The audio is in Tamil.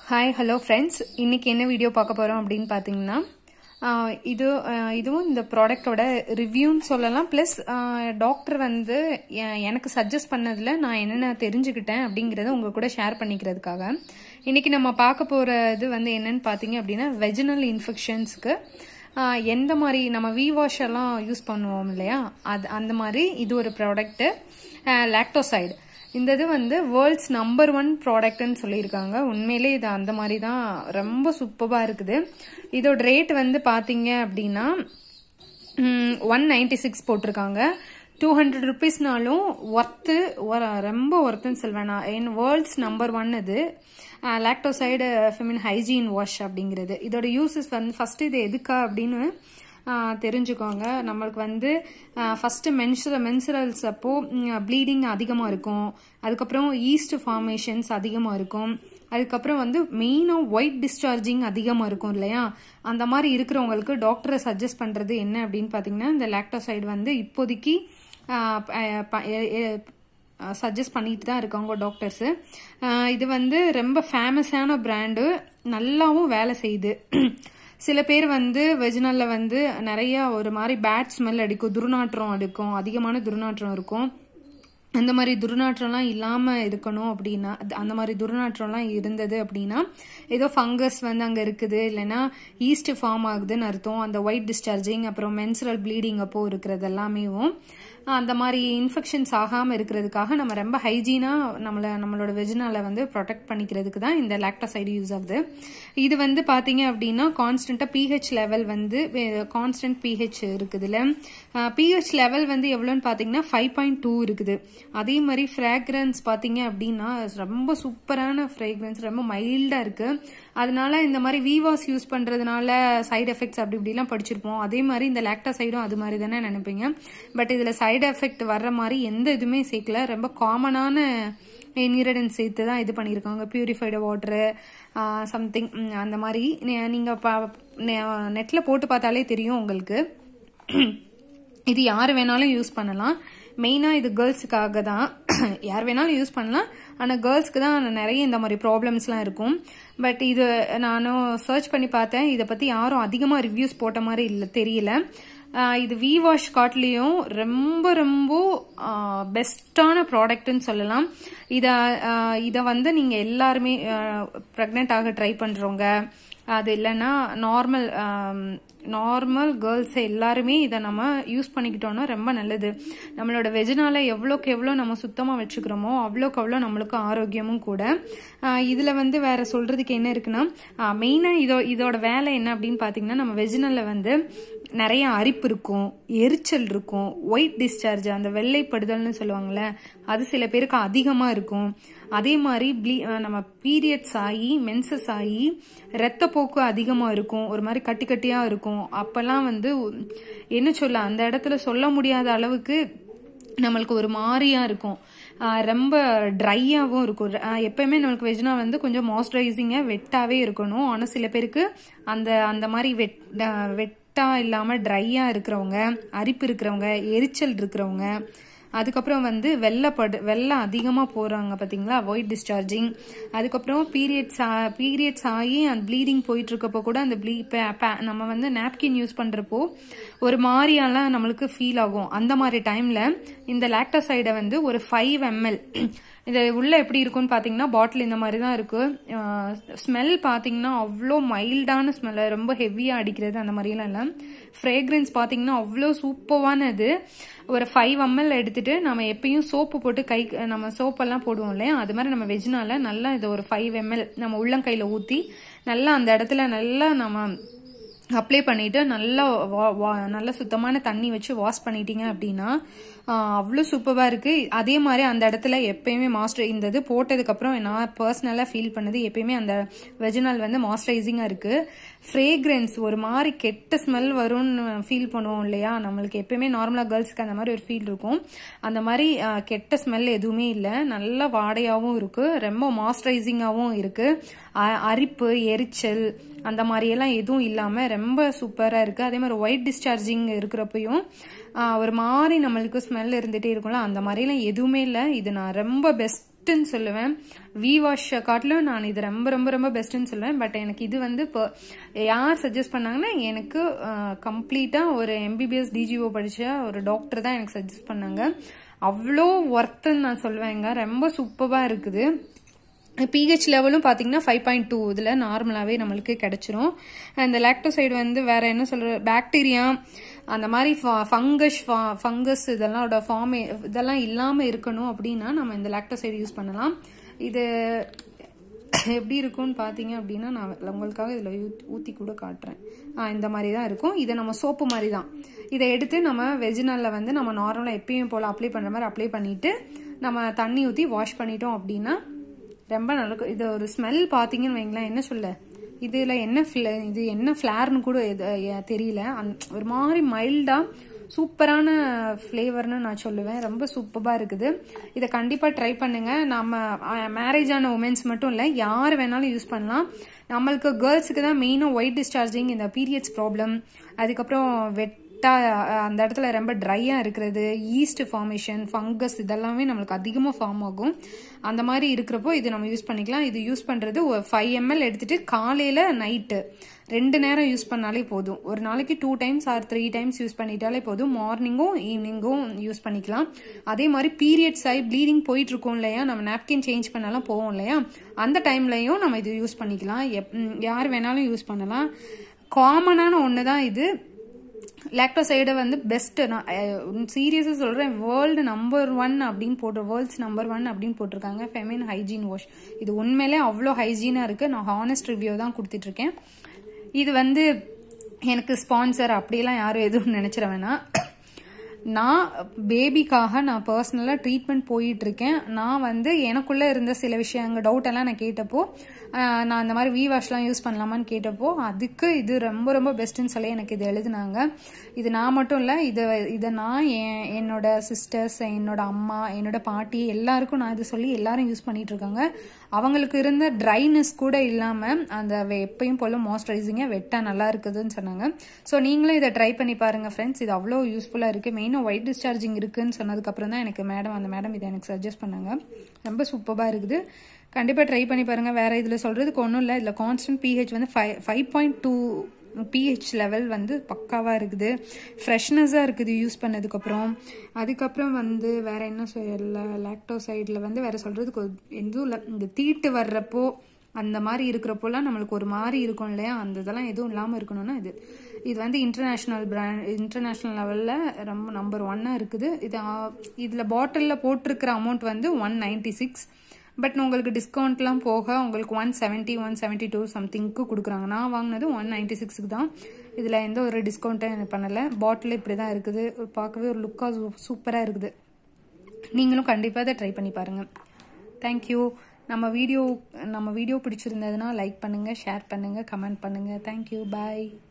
ஹாய் ஹலோ ஃப்ரெண்ட்ஸ் இன்னைக்கு என்ன வீடியோ பார்க்க போகிறோம் அப்படின்னு பார்த்தீங்கன்னா ஆஹ் இது ஆஹ் இதுவும் இந்த ப்ராடக்டோட ரிவ்யூன்னு சொல்லலாம் ப்ளஸ் டாக்டர் வந்து எ- எனக்கு சஜஸ்ட் பண்ணதில் நான் என்னென்ன தெரிஞ்சுக்கிட்டேன் அப்படிங்கிறத உங்க கூட ஷேர் பண்ணிக்கிறதுக்காக இன்னைக்கு நம்ம பார்க்க போகிற இது வந்து என்னன்னு பார்த்தீங்க அப்படின்னா வெஜினல் இன்ஃபெக்ஷன்ஸ்க்கு எந்த மாதிரி நம்ம வி வாஷ் எல்லாம் யூஸ் பண்ணுவோம் இல்லையா அது அந்த மாதிரி இது ஒரு ப்ராடக்ட்டு லாக்டோசைடு இந்த இது வந்து வேர்ல்ட்ஸ் நம்பர் ஒன் ப்ராடக்ட்னு சொல்லியிருக்காங்க உண்மையிலே இது அந்த மாதிரி தான் ரொம்ப சூப்பராக இருக்குது இதோட ரேட் வந்து பார்த்தீங்க அப்படின்னா ஒன் நைன்டி சிக்ஸ் போட்டிருக்காங்க டூ ஹண்ட்ரட் ருபீஸ்னாலும் ஒர்த்து ரொம்ப ஒர்த்துன்னு சொல்வேன் நான் என் வேர்ல்ட்ஸ் நம்பர் ஒன் இது லாக்டோசைடு ஃபெமின் ஹைஜீன் வாஷ் அப்படிங்கிறது இதோட யூசஸ் வந்து ஃபர்ஸ்ட் இது எதுக்கா அப்படின்னு ஆஹ் தெரிஞ்சுக்கோங்க நம்மளுக்கு வந்து ஃபர்ஸ்ட் மென்சுர மென்சுரல்ஸ் அப்போ ப்ளீடிங் அதிகமாக இருக்கும் அதுக்கப்புறம் ஈஸ்ட் ஃபார்மேஷன்ஸ் அதிகமாக இருக்கும் அதுக்கப்புறம் வந்து மெயினாக ஒயிட் டிஸ்சார்ஜிங் அதிகமாக இருக்கும் இல்லையா அந்த மாதிரி இருக்கிறவங்களுக்கு டாக்டரை சஜஸ்ட் பண்ணுறது என்ன அப்படின்னு பார்த்தீங்கன்னா இந்த லாக்டோசைடு வந்து இப்போதைக்கு ஆஹ் ப- ப- எ- எ- சஜஸ்ட் பண்ணிட்டு தான் இருக்காங்க டாக்டர்ஸு இது வந்து ரொம்ப ஃபேமஸான பிராண்டு நல்லாவும் வேலை செய்யுது சில பேர் வந்து வெஜினல்ல வந்து நிறைய ஒரு மாதிரி பேட் ஸ்மெல் அடிக்கும் துர்நாற்றம் அடிக்கும் அதிகமான துர்நாற்றம் இருக்கும் அந்த மாதிரி துர்நாற்றம்லாம் இல்லாமல் இருக்கணும் அப்படின்னா அது- அந்த மாதிரி துர்நாற்றம்லாம் இருந்தது அப்படின்னா ஏதோ ஃபங்கஸ் வந்து அங்கே இருக்குது இல்லைன்னா ஈஸ்ட் ஃபார்ம் ஆகுதுன்னு அர்த்தம் அந்த ஒயிட் டிஸ்சார்ஜிங் அப்புறம் மென்சுரல் ப்ளீடிங் அப்போ இருக்கிறது எல்லாமேவும் அந்த மாதிரி இன்ஃபெக்ஷன்ஸ் ஆகாமல் இருக்கிறதுக்காக நம்ம ரொம்ப ஹைஜீனாக நம்மளை நம்மளோட வெஜினால வந்து ப்ரொடெக்ட் பண்ணிக்கிறதுக்கு தான் இந்த லாக்டோசைடு யூஸ் ஆகுது இது வந்து பார்த்தீங்க அப்படின்னா கான்ஸ்டண்ட்டாக பிஹெச் லெவல் வந்து கான்ஸ்டன்ட் பிஹெச் இருக்குதுல்ல பிஹெச் லெவல் வந்து எவ்வளோன்னு பார்த்தீங்கன்னா ஃபைவ் பாயிண்ட் டூ இருக்குது அதே மாதிரி ஃப்ராக்ரன்ஸ் பார்த்தீங்க அப்படின்னா ரொம்ப சூப்பரான ஃப்ரேக்ரன்ஸ் ரொம்ப மைல்டாக இருக்கு அதனால இந்த மாதிரி விவாஸ் யூஸ் பண்ணுறதுனால சைடு எஃபெக்ட்ஸ் அப்படி இப்படிலாம் படிச்சிருப்போம் அதே மாதிரி இந்த லாக்டோசைடும் அது மாதிரி தானே நினைப்பீங்க பட் இதில் சைடு எஃபெக்ட் வர்ற மாதிரி எந்த இதுவுமே சேர்க்கல ரொம்ப காமனான இன்கிரீடியன்ட் சேர்த்து தான் இது பண்ணியிருக்காங்க பியூரிஃபைடு வாட்டரு சம்திங் அந்த மாதிரி நீங்கள் நெட்டில் போட்டு பார்த்தாலே தெரியும் உங்களுக்கு இது யார் வேணாலும் யூஸ் பண்ணலாம் மெயினாக இது கேர்ள்ஸுக்காக தான் யார் வேணாலும் யூஸ் பண்ணலாம் ஆனால் கேர்ள்ஸ்க்கு தான் நிறைய இந்த மாதிரி ப்ராப்ளம்ஸ்லாம் இருக்கும் பட் இது நானும் சர்ச் பண்ணி பார்த்தேன் இதை பற்றி யாரும் அதிகமாக ரிவ்யூஸ் போட்ட மாதிரி இல்லை தெரியல ஆஹ் இது வி வாஷ் காட்லேயும் ரொம்ப ரொம்ப பெஸ்ட்டான ப்ராடக்ட்னு சொல்லலாம் இதை இதை வந்து நீங்கள் எல்லாருமே ப்ரெக்னென்ட் ஆக ட்ரை பண்ணுறவங்க அது இல்லைன்னா நார்மல் நார்மல் கேர்ள்ஸ் எல்லாருமே இதை நம்ம யூஸ் பண்ணிக்கிட்டோம்னா ரொம்ப நல்லது நம்மளோட வெஜினால எவ்வளோக்கு எவ்வளோ நம்ம சுத்தமாக வச்சுக்கிறோமோ அவ்வளோக்கு அவ்வளோ நம்மளுக்கு ஆரோக்கியமும் கூட ஆஹ் இதுல வந்து வேற சொல்றதுக்கு என்ன இருக்குன்னா மெயினாக இதோ இதோட வேலை என்ன அப்படின்னு பார்த்தீங்கன்னா நம்ம வெஜினல்ல வந்து நிறைய அரிப்பு இருக்கும் எரிச்சல் இருக்கும் ஒயிட் டிஸ்சார்ஜ் அந்த வெள்ளைப்படுதல்னு சொல்லுவாங்கல்ல அது சில பேருக்கு அதிகமாக இருக்கும் அதே மாதிரி ப்ளீ நம்ம பீரியட்ஸ் ஆகி மென்சஸ் ஆகி ரத்தப்போக்கு அதிகமாக இருக்கும் ஒரு மாதிரி கட்டி கட்டியாக இருக்கும் அப்போல்லாம் வந்து என்ன சொல்ல அந்த இடத்துல சொல்ல முடியாத அளவுக்கு நம்மளுக்கு ஒரு மாதிரியா இருக்கும் ஆஹ் ரொம்ப ட்ரையாகவும் இருக்கும் ஆஹ் எப்பயுமே நம்மளுக்கு வெஜ்னா வந்து கொஞ்சம் மாய்ஸ்சரைசிங்காக வெட்டாவே இருக்கணும் ஆனால் சில பேருக்கு அந்த அந்த மாதிரி வெட் ஆஹ் வெட்டா இல்லாமல் ட்ரையாக இருக்கிறவங்க அரிப்பு இருக்கிறவங்க எரிச்சல் இருக்கிறவங்க அதுக்கப்புறம் வந்து வெள்ளைப்படு வெள்ளை அதிகமாக போகிறாங்க பார்த்தீங்களா ஒயிட் டிஸ்சார்ஜிங் அதுக்கப்புறம் பீரியட்ஸ் பீரியட்ஸ் ஆகி அந்த ப்ளீடிங் போயிட்டு இருக்கப்போ கூட அந்த ப்ளீ நம்ம வந்து நாப்கின் யூஸ் பண்ணுறப்போ ஒரு மாதிரியெல்லாம் நம்மளுக்கு ஃபீல் ஆகும் அந்த மாதிரி டைமில் இந்த லாக்டோசைடை வந்து ஒரு ஃபைவ் எம்எல் இது உள்ள எப்படி இருக்கும்னு பார்த்தீங்கன்னா பாட்டில் இந்த மாதிரி தான் இருக்கு ஸ்மெல் பார்த்தீங்கன்னா அவ்வளோ மைல்டான ஸ்மெல் ரொம்ப ஹெவியாக அடிக்கிறது அந்த மாதிரிலாம் இல்லை ஃப்ரேக்ரன்ஸ் பார்த்தீங்கன்னா அவ்வளோ சூப்பரானது ஒரு ஃபைவ் எம்எல் எடுத்துட்டு நம்ம எப்பயும் சோப்பு போட்டு கை நம்ம சோப்பெல்லாம் போடுவோம் இல்லையா அது மாதிரி நம்ம வெஜ்னால நல்லா இதை ஒரு ஃபைவ் எம்எல் நம்ம உள்ளங்கையில் ஊற்றி நல்லா அந்த இடத்துல நல்லா நம்ம அப்ளை பண்ணிட்டு நல்லா வா- வா- நல்ல சுத்தமான தண்ணி வச்சு வாஷ் பண்ணிட்டீங்க அப்படின்னா அவ்வளோ சூப்பராக இருக்கு அதே மாதிரி அந்த இடத்துல எப்பயுமே மாஸ்டர் இந்த இது போட்டதுக்கப்புறம் நான் பர்சனலாக ஃபீல் பண்ணது எப்பயுமே அந்த வெஜினல் வந்து மாய்ஸ்சரைசிங்காக இருக்கு ஃப்ரேக்ரன்ஸ் ஒரு மாதிரி கெட்ட ஸ்மெல் வரும்னு ஃபீல் பண்ணுவோம் இல்லையா நம்மளுக்கு எப்பயுமே நார்மலாக கேர்ள்ஸ்க்கு அந்த மாதிரி ஒரு ஃபீல் இருக்கும் அந்த மாதிரி ஆஹ், கெட்ட ஸ்மெல் எதுவுமே இல்லை நல்ல வாடையாகவும் இருக்கு ரொம்ப மாய்ஸ்சரைசிங்காகவும் இருக்கு அ- அரிப்பு எரிச்சல் அந்த மாதிரியெல்லாம் எதுவும் இல்லாமல் ரொம்ப சூப்பராக இருக்குது அதே மாதிரி ஒயிட் டிஸ்சார்ஜிங் இருக்கிறப்பையும் ஆஹ், ஒரு மாதிரி நம்மளுக்கு ஸ்மெல் இருந்துகிட்டே இருக்கும்ல அந்த மாதிரிலாம் எதுவுமே இல்லை இது நான் ரொம்ப பெஸ்ட் பெஸ்ட்டுன்னு சொல்லுவேன் வி வாஷ் காட்டிலும் நான் இது ரொம்ப ரொம்ப ரொம்ப பெஸ்ட்டுன்னு சொல்லுவேன் பட் எனக்கு இது வந்து இப்போ யார் சஜஸ்ட் பண்ணாங்கன்னா எனக்கு கம்ப்ளீட்டாக ஒரு எம்பிபிஎஸ் டிஜிஓ படித்த ஒரு டாக்டர் தான் எனக்கு சஜஸ்ட் பண்ணாங்க அவ்வளோ ஒர்த்துன்னு நான் சொல்லுவேங்க ரொம்ப சூப்பராக இருக்குது பிஹெச் லெவலும் பார்த்தீங்கன்னா ஃபைவ் பாயிண்ட் டூ இதில் நார்மலாகவே நம்மளுக்கு கிடைச்சிரும் இந்த லாக்டோசைடு வந்து வேற என்ன சொல்ற பாக்டீரியா அந்த மாதிரி ஃபங்கஸ் ஃபங்கஸ் இதெல்லாம் ஃபார்ம் இதெல்லாம் இல்லாமல் இருக்கணும் அப்படின்னா நம்ம இந்த லாக்டோசைடு யூஸ் பண்ணலாம் இது எப்படி இருக்கும்னு பார்த்தீங்க அப்படின்னா நான் உங்களுக்காக இதில் ஊற்றி கூட காட்டுறேன் இந்த மாதிரி தான் இருக்கும் இதை நம்ம சோப்பு மாதிரி தான் இதை எடுத்து நம்ம வெஜினலில் வந்து நம்ம நார்மலாக எப்பயும் போல் அப்ளை பண்ணுற மாதிரி அப்ளை பண்ணிவிட்டு நம்ம தண்ணி ஊற்றி வாஷ் பண்ணிட்டோம் அப்படின்னா ரொம்ப நல்லா இது ஒரு ஸ்மெல் பார்த்தீங்கன்னு வைங்களேன் என்ன சொல்ல இதில் என்ன இது என்ன ஃப்ளேர்னு கூட தெரியல ஒரு மாதிரி மைல்டாக சூப்பரான ஃப்ளேவர்னு நான் சொல்லுவேன் ரொம்ப சூப்பராக இருக்குது இதை கண்டிப்பாக ட்ரை பண்ணுங்க நம்ம மேரேஜ் ஆன உமன்ஸ் மட்டும் இல்லை யார் வேணாலும் யூஸ் பண்ணலாம் நம்மளுக்கு கேர்ள்ஸுக்கு தான் மெயினாக ஒயிட் டிஸ்சார்ஜிங் இந்த பீரியட்ஸ் ப்ராப்ளம் அதுக்கப்புறம் வெட் அந்த இடத்துல ரொம்ப ட்ரையாக இருக்கிறது ஈஸ்ட் ஃபார்மேஷன் ஃபங்கஸ் இதெல்லாமே நம்மளுக்கு அதிகமாக ஃபார்ம் ஆகும் அந்த மாதிரி இருக்கிறப்போ இது நம்ம யூஸ் பண்ணிக்கலாம் இது யூஸ் பண்ணுறது ஒரு ஃபைவ் எம்எல் எடுத்துட்டு காலையில் நைட்டு ரெண்டு நேரம் யூஸ் பண்ணாலே போதும் ஒரு நாளைக்கு two times or three times use பண்ணிட்டாலே போதும் மார்னிங்கும் ஈவினிங்கும் யூஸ் பண்ணிக்கலாம் அதே மாதிரி பீரியட்ஸ் ஆகி ப்ளீடிங் போயிட்டு இருக்கோம் இல்லையா நம்ம நாப்கின் சேஞ்ச் பண்ணலாம் போவோம் இல்லையா அந்த டைம்லையும் நம்ம இது யூஸ் பண்ணிக்கலாம் எப் யார் வேணாலும் யூஸ் பண்ணலாம் காமனான ஒன்று தான் இது லாக்டோசைடை வந்து பெஸ்ட் நான் சீரியஸாக சொல்கிறேன் வேர்ல்டு நம்பர் ஒன் அப்படின்னு போட்டு வேர்ல்ட்ஸ் நம்பர் ஒன் அப்படின்னு போட்டிருக்காங்க ஃபெமின் ஹைஜீன் வாஷ் இது உண்மையிலே அவ்வளோ ஹைஜீனாக இருக்குது நான் ஹானஸ்ட் ரிவ்யூ தான் கொடுத்துட்ருக்கேன் இது வந்து எனக்கு ஸ்பான்சர் அப்படிலாம் யாரும் எதுவும் நினச்சிட வேணாம் நான் பேபிக்காக நான் பர்சனலாக ட்ரீட்மெண்ட் போயிட்டு இருக்கேன் நான் வந்து எனக்குள்ளே இருந்த சில விஷயங்கள் டவுட் எல்லாம் நான் கேட்டப்போ நான் இந்த மாதிரி வி வாஷ்லாம் யூஸ் பண்ணலாமான்னு கேட்டப்போ அதுக்கு இது ரொம்ப ரொம்ப பெஸ்ட்டுன்னு சொல்லி எனக்கு இது எழுதுனாங்க இது நான் மட்டும் இல்லை இதை இதை நான் என் என்னோட சிஸ்டர்ஸ் என்னோட அம்மா என்னோட பாட்டி எல்லாருக்கும் நான் இது சொல்லி எல்லாரும் யூஸ் பண்ணிட்டு இருக்காங்க அவங்களுக்கு இருந்த ட்ரைனஸ் கூட இல்லாமல் அந்த எப்பயும் போல மாய்ஸ்சரைசிங்காக வெட்டாக நல்லா இருக்குதுன்னு சொன்னாங்க ஸோ நீங்களும் இதை ட்ரை பண்ணி பாருங்கள் ஃப்ரெண்ட்ஸ் இது அவ்வளோ யூஸ்ஃபுல்லாக இருக்குது மெயினாக ஒயிட் டிஸ்சார்ஜிங் இருக்குன்னு சொன்னதுக்கப்புறம் தான் எனக்கு மேடம் அந்த மேடம் இதை எனக்கு சஜஸ்ட் பண்ணாங்க ரொம்ப சூப்பராக இருக்குது கண்டிப்பாக ட்ரை பண்ணி பாருங்கள் வேறு இதில் சொல்கிறதுக்கு ஒன்றும் இல்லை இதில் கான்ஸ்டன்ட் பிஹெச் வந்து five five point two pH level வந்து பக்காவாக இருக்குது ஃப்ரெஷ்னஸாக இருக்குது யூஸ் பண்ணதுக்கப்புறம் அதுக்கப்புறம் வந்து வேற என்ன சொல்ல லாக்டோசைடில் வந்து வேற சொல்கிறதுக்கு எதுவும் இல்லை இந்த தீட்டு வர்றப்போ அந்த மாதிரி இருக்கிறப்போலாம் நம்மளுக்கு ஒரு மாதிரி இருக்கும் இல்லையா அந்த இதெல்லாம் எதுவும் இல்லாமல் இருக்கணும்னா இது இது வந்து இன்டர்நேஷ்னல் பிராண்ட் இன்டர்நேஷ்னல் லெவலில் ரொம்ப நம்பர் ஒன்னாக இருக்குது இது இதில் பாட்டிலில் போட்டிருக்கிற அமௌண்ட் வந்து ஒன் நைன்டி சிக்ஸ் பட் உங்களுக்கு டிஸ்கவுண்ட்லாம் போக உங்களுக்கு one seventy one seventy two சம்திங்க்கு கொடுக்குறாங்க நான் வாங்கினது ஒன் நைன்ட்டி சிக்ஸுக்கு தான் இதில் எந்த ஒரு டிஸ்கவுண்ட்டும் எனக்கு பண்ணலை பாட்டில் இப்படி தான் இருக்குது பார்க்கவே ஒரு லுக்காக சூப்பராக இருக்குது நீங்களும் கண்டிப்பாக அதை ட்ரை பண்ணி பாருங்கள் தேங்க்யூ நம்ம வீடியோ நம்ம வீடியோ பிடிச்சிருந்ததுன்னா லைக் பண்ணுங்கள் ஷேர் பண்ணுங்கள் கமெண்ட் பண்ணுங்கள் தேங்க்யூ பாய்